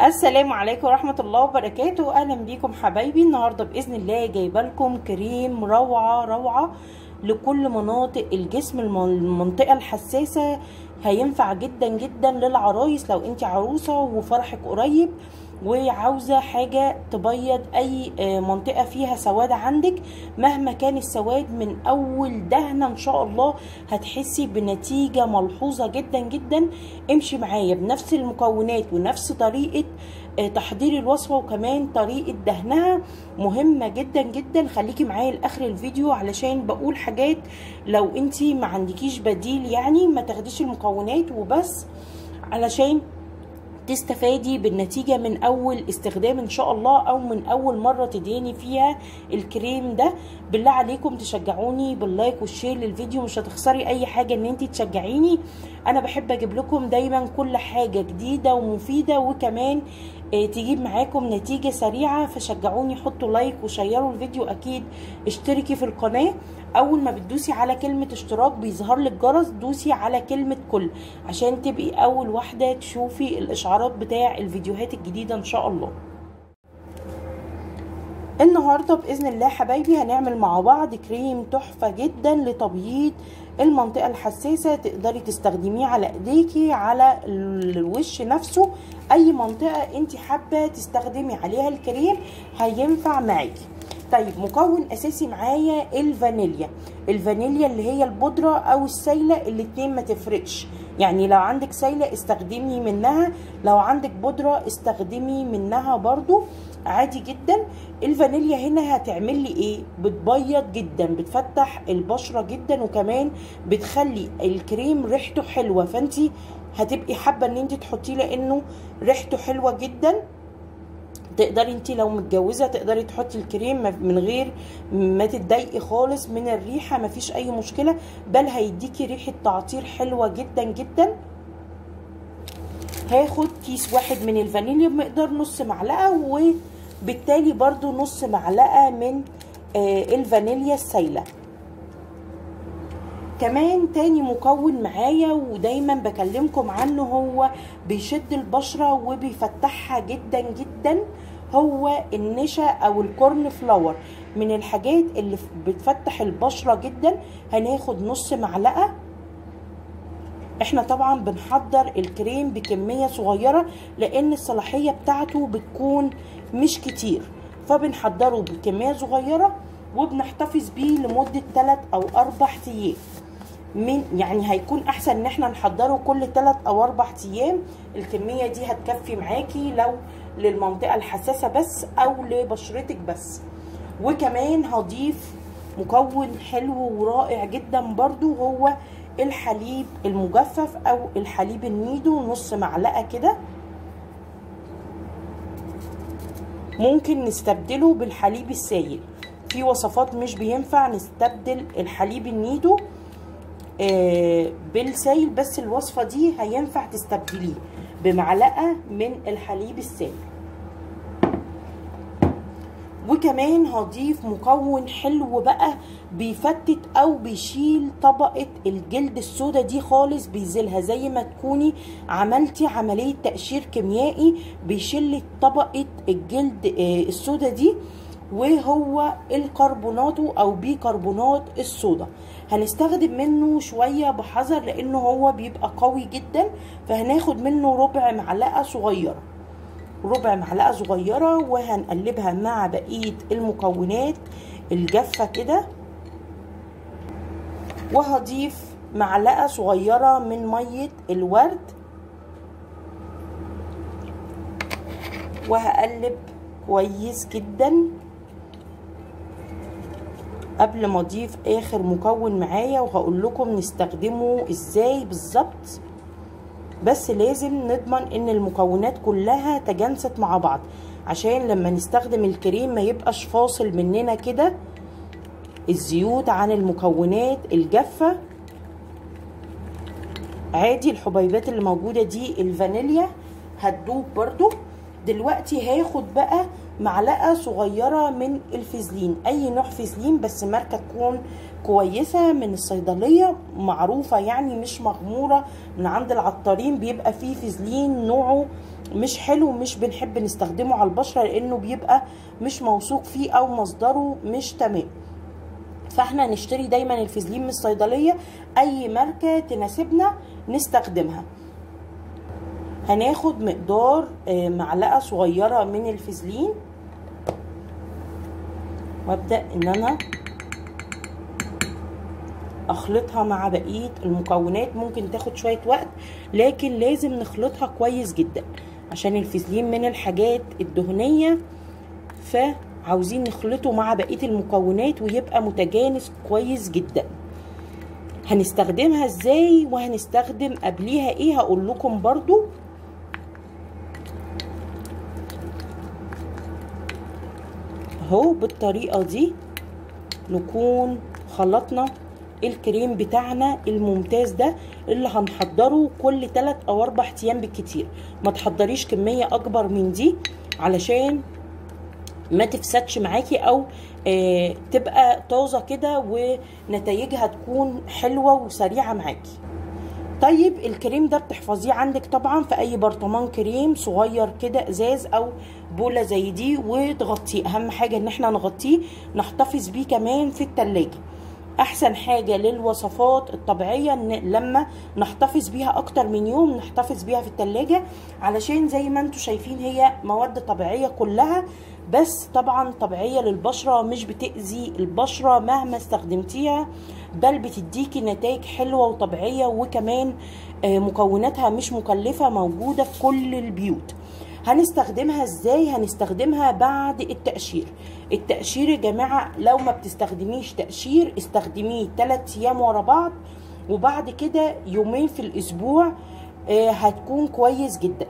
السلام عليكم ورحمة الله وبركاته أهلا بيكم حبايبي النهاردة بإذن الله جايبة لكم كريم روعة روعة لكل مناطق الجسم الم- المنطقة الحساسة هينفع جدا جدا للعرايس لو انت عروسة وفرحك قريب وعاوزة حاجة تبيض أي آه، منطقة فيها سواد عندك مهما كان السواد من أول دهنة إن شاء الله هتحسي بنتيجة ملحوظة جدا جدا امشي معايا بنفس المكونات ونفس طريقة آه، تحضير الوصفة وكمان طريقة دهنها مهمة جدا جدا خليكي معايا لآخر الفيديو علشان بقول حاجات لو انتي ما عندكيش بديل يعني ما تاخديش المكونات وبس علشان تستفادي بالنتيجة من أول استخدام إن شاء الله أو من أول مرة تدهني فيها الكريم ده بالله عليكم تشجعوني باللايك والشير للفيديو مش هتخسري أي حاجة إن انتي تشجعيني أنا بحب أجيب لكم دايما كل حاجة جديدة ومفيدة وكمان آه، تجيب معاكم نتيجة سريعة فشجعوني حطوا لايك وشيروا الفيديو أكيد اشتركي في القناة اول ما بتدوسي على كلمة اشتراك بيظهر لك جرس دوسي على كلمة كل عشان تبقي اول واحدة تشوفي الاشعارات بتاع الفيديوهات الجديدة ان شاء الله النهاردة بإذن الله حبايبي هنعمل مع بعض كريم تحفة جدا لتبييض المنطقة الحساسة تقدري تستخدميه على ايديكي على الوش نفسه اي منطقة انت حابة تستخدمي عليها الكريم هينفع معاكي طيب مكون اساسي معايا الفانيليا الفانيليا اللي هي البودرة او السايلة الاتنين ما تفرقش يعني لو عندك سايلة استخدمي منها لو عندك بودرة استخدمي منها برضو عادي جدا الفانيليا هنا هتعمل لي ايه بتبيض جدا بتفتح البشرة جدا وكمان بتخلي الكريم ريحته حلوة فانتي هتبقي حابة ان انت تحطيه لانه ريحته حلوة جدا تقدري انت لو متجوزه تقدري تحطي الكريم من غير ما تتضايقي خالص من الريحه مفيش اي مشكله بل هيديكي ريحه تعطير حلوه جدا جدا هاخد كيس واحد من الفانيليا بمقدار نص معلقه وبالتالي برضو نص معلقه من آه الفانيليا السايله كمان تاني مكون معايا ودايما بكلمكم عنه هو بيشد البشرة وبيفتحها جدا جدا هو النشا او الكورن فلاور من الحاجات اللي بتفتح البشرة جدا هناخد نص معلقة احنا طبعا بنحضر الكريم بكمية صغيرة لان الصلاحية بتاعته بتكون مش كتير فبنحضره بكمية صغيرة وبنحتفظ بيه لمدة 3 او 4 ايام من يعني هيكون احسن ان احنا نحضره كل 3 او 4 ايام الكميه دي هتكفي معاكي لو للمنطقه الحساسه بس او لبشرتك بس وكمان هضيف مكون حلو ورائع جدا برضو هو الحليب المجفف او الحليب النيدو نص معلقه كده ممكن نستبدله بالحليب السائل في وصفات مش بينفع نستبدل الحليب النيدو آه بالسائل بس الوصفة دي هينفع تستبدليه بمعلقة من الحليب السائل وكمان هضيف مكون حلو بقى بيفتت او بيشيل طبقة الجلد السودا دي خالص بيزيلها زي ما تكوني عملتي عملية تقشير كيميائي بيشيل طبقة الجلد آه السودا دي وهو الكربونات او بيكربونات الصودا هنستخدم منه شوية بحذر لانه هو بيبقى قوي جدا فهناخد منه ربع معلقة صغيرة ربع معلقة صغيرة وهنقلبها مع بقية المكونات الجافة كده وهضيف معلقة صغيرة من مية الورد وهقلب كويس جدا قبل ما اضيف اخر مكون معايا وهقول لكم نستخدمه ازاي بالظبط بس لازم نضمن ان المكونات كلها تجانست مع بعض عشان لما نستخدم الكريم ما يبقاش فاصل مننا كده الزيوت عن المكونات الجافة عادي الحبيبات اللي موجودة دي الفانيليا هتدوب برضو دلوقتي هاخد بقى معلقه صغيره من الفازلين اي نوع فازلين بس ماركه تكون كويسه من الصيدليه معروفه يعني مش مغموره من عند العطارين بيبقى فيه فازلين نوعه مش حلو مش بنحب نستخدمه على البشره لانه بيبقى مش موثوق فيه او مصدره مش تمام فاحنا نشتري دايما الفازلين من الصيدليه اي ماركه تناسبنا نستخدمها هناخد مقدار معلقه صغيره من الفازلين وابدا ان انا اخلطها مع بقيه المكونات ممكن تاخد شويه وقت لكن لازم نخلطها كويس جدا عشان الفازلين من الحاجات الدهنيه فعاوزين نخلطه مع بقيه المكونات ويبقى متجانس كويس جدا هنستخدمها ازاي وهنستخدم قبليها ايه هقول لكم برضو اهو بالطريقه دي نكون خلطنا الكريم بتاعنا الممتاز ده اللي هنحضره كل 3 او 4 ايام بالكتير ما تحضريش كميه اكبر من دي علشان ما تفسدش معاكي او آه تبقى طازه كده ونتائجها تكون حلوه وسريعه معاكي طيب الكريم ده بتحفظيه عندك طبعا في اي برطمان كريم صغير كده ازاز او بوله زي دي وتغطيه اهم حاجه ان احنا نغطيه نحتفظ بيه كمان في التلاجة احسن حاجة للوصفات الطبيعية ان لما نحتفظ بيها اكتر من يوم نحتفظ بيها في التلاجة علشان زي ما انتم شايفين هي مواد طبيعية كلها بس طبعا طبيعية للبشرة مش بتأذي البشرة مهما استخدمتيها بل بتديكي نتائج حلوة وطبيعية وكمان مكوناتها مش مكلفة موجودة في كل البيوت هنستخدمها ازاي هنستخدمها بعد التقشير التقشير يا جماعة لو ما بتستخدميش تقشير استخدميه 3 ايام ورا بعض وبعد كده يومين في الاسبوع هتكون كويس جدا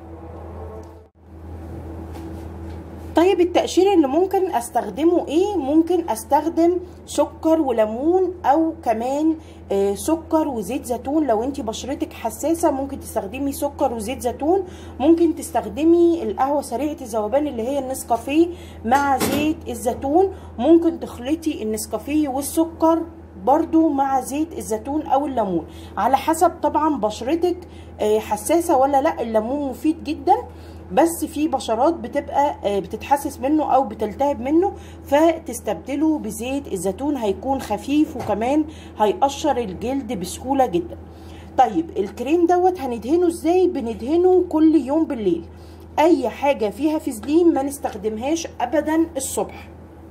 طيب التقشير اللي ممكن استخدمه ايه ممكن استخدم سكر وليمون او كمان آه سكر وزيت زيتون لو انت بشرتك حساسه ممكن تستخدمي سكر وزيت زيتون ممكن تستخدمي القهوه سريعه الذوبان اللي هي النسكافيه مع زيت الزيتون ممكن تخلطي النسكافيه والسكر برضو مع زيت الزيتون او الليمون على حسب طبعا بشرتك آه حساسه ولا لا الليمون مفيد جدا بس في بشرات بتبقى بتتحسس منه او بتلتهب منه فتستبدله بزيت الزيتون هيكون خفيف وكمان هيقشر الجلد بسهوله جدا طيب الكريم دوت هندهنه ازاي بندهنه كل يوم بالليل اي حاجه فيها فازلين ما نستخدمهاش ابدا الصبح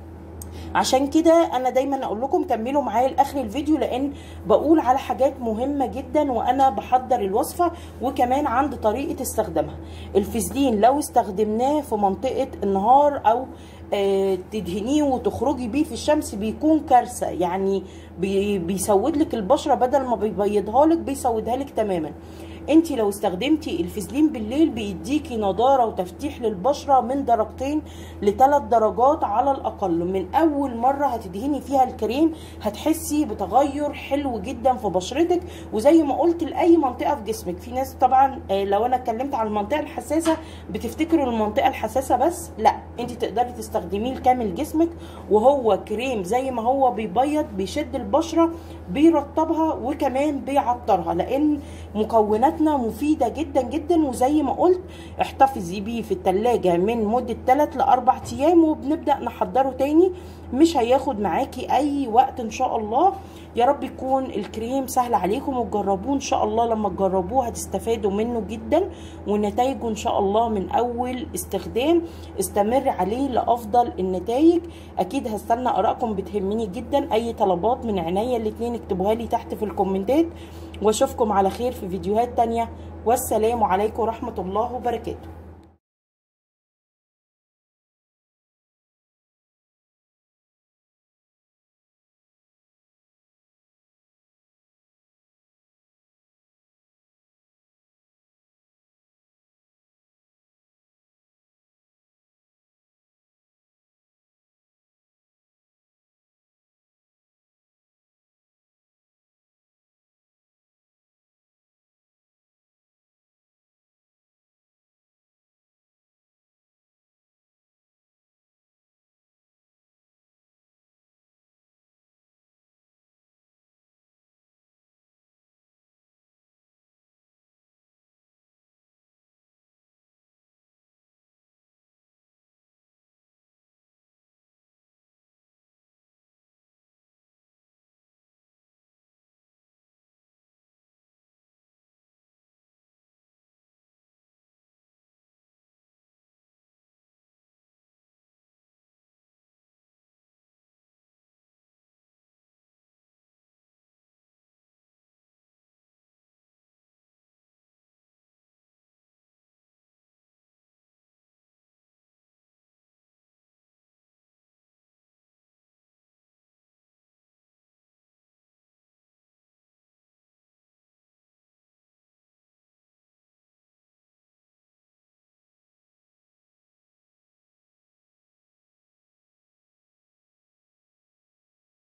عشان كده انا دايما اقول لكم كملوا معايا لاخر الفيديو لان بقول على حاجات مهمه جدا وانا بحضر الوصفه وكمان عند طريقه استخدامها الفازلين لو استخدمناه في منطقه النهار او آه تدهنيه وتخرجي بيه في الشمس بيكون كارثه يعني بي بيسود لك البشره بدل ما بيبيضها لك بيسودها لك تماما انت لو استخدمتي الفازلين بالليل بيديكي نضاره وتفتيح للبشره من درجتين لثلاث درجات على الاقل من اول مره هتدهني فيها الكريم هتحسي بتغير حلو جدا في بشرتك وزي ما قلت لاي منطقه في جسمك في ناس طبعا لو انا اتكلمت على المنطقه الحساسه بتفتكروا المنطقه الحساسه بس لا انت تقدري تستخدميه لكامل جسمك وهو كريم زي ما هو بيبيض بيشد البشره بيرطبها وكمان بيعطرها لان مكونات مكوناتنا مفيدة جدا جدا وزي ما قلت احتفظي بيه في التلاجة من مدة 3 ل 4 ايام وبنبدأ نحضره تاني مش هياخد معاكي اي وقت ان شاء الله يا رب يكون الكريم سهل عليكم وتجربوه ان شاء الله لما تجربوه هتستفادوا منه جدا ونتائجه ان شاء الله من اول استخدام استمر عليه لافضل النتائج اكيد هستنى ارائكم بتهمني جدا اي طلبات من عينيا الاتنين اكتبوها لي تحت في الكومنتات واشوفكم على خير في فيديوهات تانية والسلام عليكم ورحمة الله وبركاته